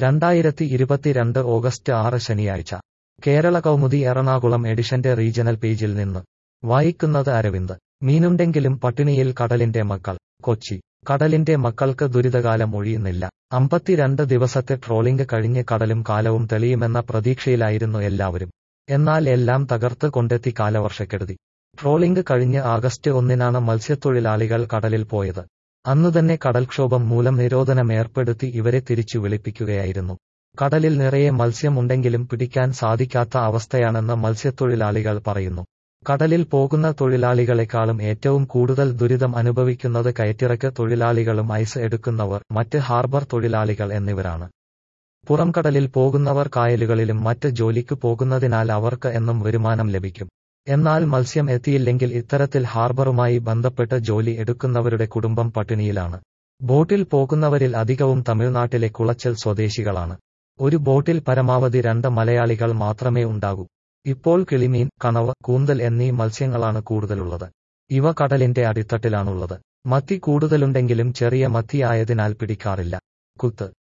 രണ്ടായിരത്തി ഇരുപത്തിരണ്ട് ഓഗസ്റ്റ് ആറ് ശനിയാഴ്ച കേരള കൗമുദി എറണാകുളം എഡിഷന്റെ റീജണൽ പേജിൽ നിന്ന് വായിക്കുന്നത് അരവിന്ദ് മീനുണ്ടെങ്കിലും പട്ടിണിയിൽ കടലിന്റെ മക്കൾ കൊച്ചി കടലിന്റെ മക്കൾക്ക് ദുരിതകാലം ഒഴിയുന്നില്ല അമ്പത്തിരണ്ട് ദിവസത്തെ ട്രോളിംഗ് കഴിഞ്ഞ് കടലും കാലവും തെളിയുമെന്ന പ്രതീക്ഷയിലായിരുന്നു എല്ലാവരും എന്നാൽ എല്ലാം തകർത്ത് കൊണ്ടെത്തി കാലവർഷക്കെടുതി ട്രോളിംഗ് കഴിഞ്ഞ് ആഗസ്റ്റ് ഒന്നിനാണ് മത്സ്യത്തൊഴിലാളികൾ കടലിൽ പോയത് അന്നുതന്നെ കടൽക്ഷോഭം മൂലം നിരോധനം ഏർപ്പെടുത്തി ഇവരെ തിരിച്ചു വിളിപ്പിക്കുകയായിരുന്നു കടലിൽ നിറയെ മത്സ്യമുണ്ടെങ്കിലും പിടിക്കാൻ സാധിക്കാത്ത അവസ്ഥയാണെന്ന് മത്സ്യത്തൊഴിലാളികൾ പറയുന്നു കടലിൽ പോകുന്ന തൊഴിലാളികളെക്കാളും ഏറ്റവും കൂടുതൽ ദുരിതം അനുഭവിക്കുന്നത് കയറ്റിറക്ക് തൊഴിലാളികളും ഐസ് എടുക്കുന്നവർ മറ്റ് ഹാർബർ തൊഴിലാളികൾ എന്നിവരാണ് പുറംകടലിൽ പോകുന്നവർ കായലുകളിലും മറ്റ് ജോലിക്ക് പോകുന്നതിനാൽ അവർക്ക് എന്നും വരുമാനം ലഭിക്കും എന്നാൽ മത്സ്യം എത്തിയില്ലെങ്കിൽ ഇത്തരത്തിൽ ഹാർബറുമായി ബന്ധപ്പെട്ട് ജോലി എടുക്കുന്നവരുടെ കുടുംബം പട്ടിണിയിലാണ് ബോട്ടിൽ പോകുന്നവരിൽ അധികവും തമിഴ്നാട്ടിലെ കുളച്ചൽ സ്വദേശികളാണ് ഒരു ബോട്ടിൽ പരമാവധി രണ്ട് മലയാളികൾ മാത്രമേ ഉണ്ടാകൂ ഇപ്പോൾ കിളിമീൻ കണവ് കൂന്തൽ എന്നീ മത്സ്യങ്ങളാണ് കൂടുതലുള്ളത് ഇവ കടലിന്റെ അടിത്തട്ടിലാണുള്ളത് മത്തി കൂടുതലുണ്ടെങ്കിലും ചെറിയ മത്തി ആയതിനാൽ പിടിക്കാറില്ല കുത്ത്